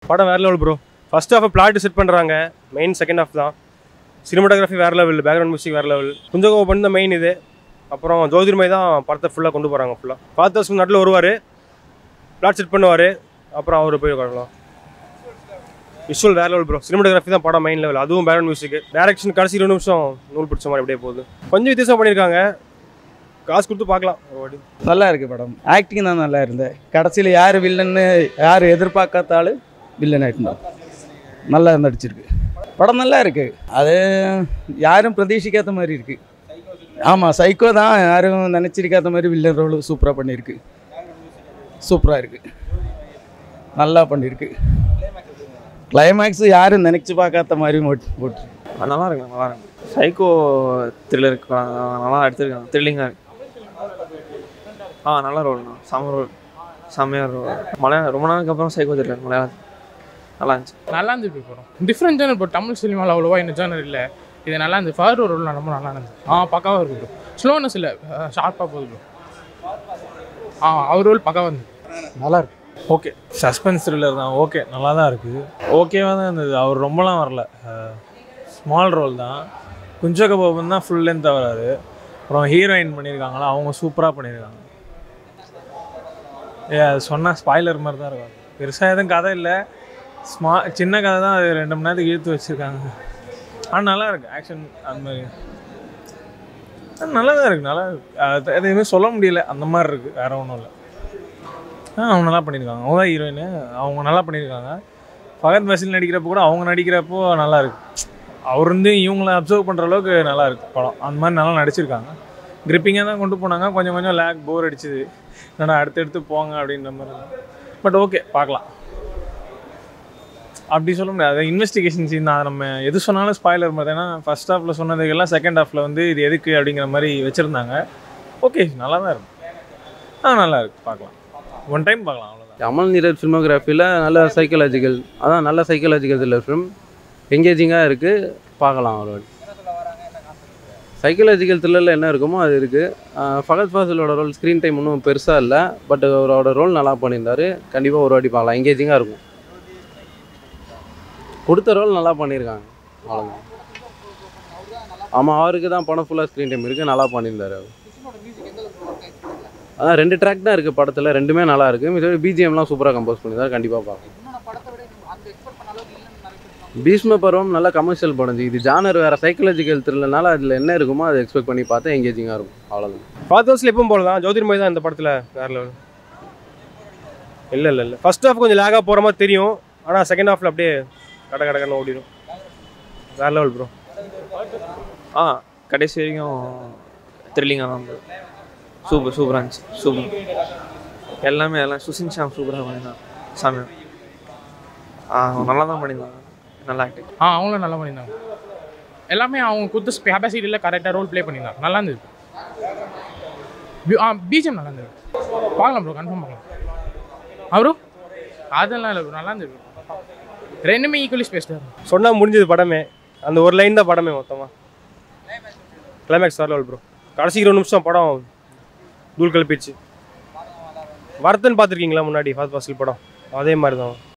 படம் வேற level bro first half flat set பண்ணுறாங்க மெயின் செகண்ட் ஹாஃப் தான் சினிமாட்டோகிராஃபி வேற லெவல் பேக்ரவுண்ட் மியூசிக் வேற லெவல் குஞ்சகோ பண்ண மெயின் இது அப்புறம் ஜோதிர்மை தான் படத்தை ஃபுல்லாக கொண்டு போகிறாங்க ஃபுல்லாக பார்த்து நட்டில் வருவார் பிளாட் செட் பண்ணுவார் அப்புறம் அவர் போய் உட்காரலாம் விஷுவல் வேற லெவல் ப்ரோ சினிமாட்டோகிராஃபி தான் படம் மெயின் லெவல் அதுவும் பேக்ரவுண்ட் மியூசிக் டேரக்ஷன் கடைசி இருபது நிமிஷம் நூல் பிடிச்ச மாதிரி அப்படியே போகுது கொஞ்சம் வித்தியாசம் பண்ணியிருக்காங்க காசு கொடுத்து பார்க்கலாம் ஒரு வாட்டி நல்லா இருக்கு படம் ஆக்டிங் தான் நல்லா இருந்தது கடைசியில் யார் வில்லன்னு யார் எதிர்பார்க்காத ஆள் வில்லன் ஆகிட்டு நல்லா நடிச்சிருக்கு படம் நல்லா இருக்கு அது யாரும் பிரதீட்சிக்காத மாதிரி இருக்கு ஆமாம் சைக்கோ தான் யாரும் நினச்சிருக்காத மாதிரி வில்லன் ரோல் சூப்பராக பண்ணியிருக்கு சூப்பராக இருக்கு நல்லா பண்ணியிருக்கு கிளைமேக்ஸ் யாரும் நினச்சி பார்க்காத மாதிரி ஓட்டு ஓட்டு நல்லா இருக்கு நல்லா இருக்கு சைக்கோ த்ரில்லர் நல்லா எடுத்திருக்காங்க த்ரில்லிங்காக இருக்கு ஆ நல்ல ரோல்ண்ணா செம ரோல் செம்மையாக ரோல் மலையாளம் ரொம்ப நாளுக்கு அப்புறம் சைக்கோ த்ரில்லர் மலையாளம் நல்லா இருந்துச்சு நல்லா இருந்துச்சு படம் டிஃப்ரெண்ட் ஜேனர் இப்போ தமிழ் சினிமாவில் அவ்வளோவா இந்த ஜேனர் இல்லை இது நல்லா இருந்துச்சு ஃபர்ஸ்ட் ஒரு ரோல் ரொம்ப நல்லா இருந்துச்சு ஆ பக்காவாக இருக்கு ப்ரோ ஸ்லோனஸ் இல்லை ஷார்ப்பாக போகுது ப்ரோ ஆ அவர் ரோல் பக்காவாக இருந்துச்சு நல்லா இருக்கு ஓகே சஸ்பென்ஸ் த்ரில்லர் தான் ஓகே நல்லா தான் இருக்குது ஓகேவாக தான் இருந்தது அவர் ரொம்பலாம் வரல ஸ்மால் ரோல் தான் குஞ்சக பாபன் தான் ஃபுல் லென்த் வராரு அப்புறம் ஹீரோயின் பண்ணியிருக்காங்களா அவங்க சூப்பராக பண்ணியிருக்காங்க ஏ அது சொன்னால் ஸ்பாய்லர் மாதிரி தான் இருக்கும் பெருசாக எதுவும் கதை இல்லை ஸ்மா சின்ன கதை தான் அது ரெண்டு மணி நேரத்துக்கு இழுத்து வச்சுருக்காங்க ஆனால் நல்லா இருக்கு ஆக்ஷன் அந்த மாதிரி ஆ, நல்லா தான் இருக்குது நல்லா இருக்கு அது எதுவுமே சொல்ல முடியல அந்த மாதிரி இருக்குது வேற ஒன்றும் இல்லை ஆ அவங்க நல்லா பண்ணியிருக்காங்க அவங்க தான் ஹீரோயின் அவங்க நல்லா பண்ணியிருக்காங்க ஃபகத் பசில் நடிக்கிறப்போ கூட அவங்க நடிக்கிறப்போ நல்லா இருக்கு அவர் வந்து இவங்கள அப்சர்வ் பண்ணுற அளவுக்கு நல்லா இருக்கு படம் அந்த மாதிரி நல்லா நடிச்சிருக்காங்க கிரிப்பிங்காக தான் கொண்டு போனாங்க கொஞ்சம் கொஞ்சம் லேக் போர் அடிச்சுது என்னடா அடுத்து எடுத்து போங்க அப்படின்ற மாதிரி பட் ஓகே பார்க்கலாம் அப்படி சொல்ல முடியாது அது இன்வெஸ்டிகேஷன் சீன் தான் அதை நம்ம எது சொன்னாலும் ஸ்பாய்லர் மாதிரி ஏன்னா ஃபர்ஸ்ட் ஹாஃபில் சொன்னதுக்கெல்லாம் செகண்ட் ஹாஃபில் வந்து இது எதுக்கு அப்படிங்கிற மாதிரி வச்சுருந்தாங்க ஓகே நல்லா தான் இருக்கு ஆ நல்லா இருக்கு பார்க்கலாம் ஒன் டைம் பார்க்கலாம் அவ்வளோதான் அமல் நீரத் ஃபில்மோகிராஃபியில் நல்ல சைக்காலஜிக்கல் அதான் நல்ல சைக்காலஜிக்கல் த்ரில்லர் ஃபிலிம் எங்கேஜிங்காக இருக்குது பார்க்கலாம் ஒரு சைக்காலஜிக்கல் த்ரில்லரில் என்ன இருக்குமோ அது இருக்குது ஃபகத் ஃபாசிலோட ரோல் ஸ்க்ரீன் டைம் ஒன்றும் பெருசாக இல்லை பட் அவரோட ரோல் நல்லா பண்ணியிருந்தாரு கண்டிப்பாக ஒரு வாட்டி பார்க்கலாம் எங்கேஜிங்காக இருக்கும் கொடுத்த ரோல் நல்லா பண்ணியிருக்காங்க அவ்வளோதான் ஆமாம் அவருக்கு தான் படம் ஃபுல்லாக ஸ்க்ரீன் டைம் இருக்குது நல்லா பண்ணியிருந்தாரு அவர் அதான் ரெண்டு ட்ராக் தான் இருக்குது படத்தில் ரெண்டுமே நல்லா இருக்குது மித்தபடி பிஜிஎம்லாம் சூப்பராக கம்போஸ் பண்ணியிருந்தாரு கண்டிப்பாக பார்க்கலாம் பீஷ்ம பருவம் நல்லா கமர்ஷியல் படம் ஜி. இது ஜானர் வேறு சைக்காலஜிக்கல் த்ரில்லனால அதில் என்ன இருக்குமோ அதை எக்ஸ்பெக்ட் பண்ணி பார்த்தா எங்கேஜிங்காக இருக்கும் அவ்வளோதான் ஃபாதர்ஸில் எப்பவும் போல தான் ஜோதிர்மை தான் இந்த படத்தில் வேற லெவல் இல்லை இல்லை இல்லை ஃபர்ஸ்ட் ஹாஃப் கொஞ்சம் லேகாக போகிற மாதிரி தெரியும் ஆனால் செகண்ட் ஹாஃபில் அப்படியே கட கடன்னு ஓடிடும் வேற லெவல் ப்ரோ ஆ கடைசி வரைக்கும் த்ரில்லிங்காக தான் இருந்தது சூப்பர் சூப்பராக இருந்துச்சு சூப்பர் எல்லாமே எல்லாம் சுசின் ஷாம் சூப்பராக பண்ணியிருந்தான் சாமி ஆ அவங்க நல்லா தான் பண்ணியிருந்தாங்க நல்லா ஆக்டிங் ஆ அவங்களும் நல்லா பண்ணியிருந்தாங்க எல்லாமே அவங்க கொடுத்த கெப்பாசிட்டியில் கரெக்டாக ரோல் ப்ளே பண்ணியிருந்தாங்க நல்லா இருந்தது பி- ஆ பிஜிஎம் நல்லா இருந்தது பார்க்கலாம் ப்ரோ கன்ஃபார்ம் பார்க்கலாம் அவரும் அதெல்லாம் இல்லை ப்ரோ நல்லா இருந்தது bro. ரெண்டுமே ஈக்குவலி ஸ்பேஸ்டாக இருக்கும் சொன்னால் முடிஞ்சது படமே அந்த ஒரு லைன் தான் படமே மொத்தமாக கிளைமேக்ஸ் வேற லெவல் ப்ரோ கடைசி இருபது நிமிஷம் படம் தூள் கல்பிச்சு வரத்தன் பார்த்துருக்கீங்களா முன்னாடி ஃபாத் பாசில் படம் அதே மாதிரி தான்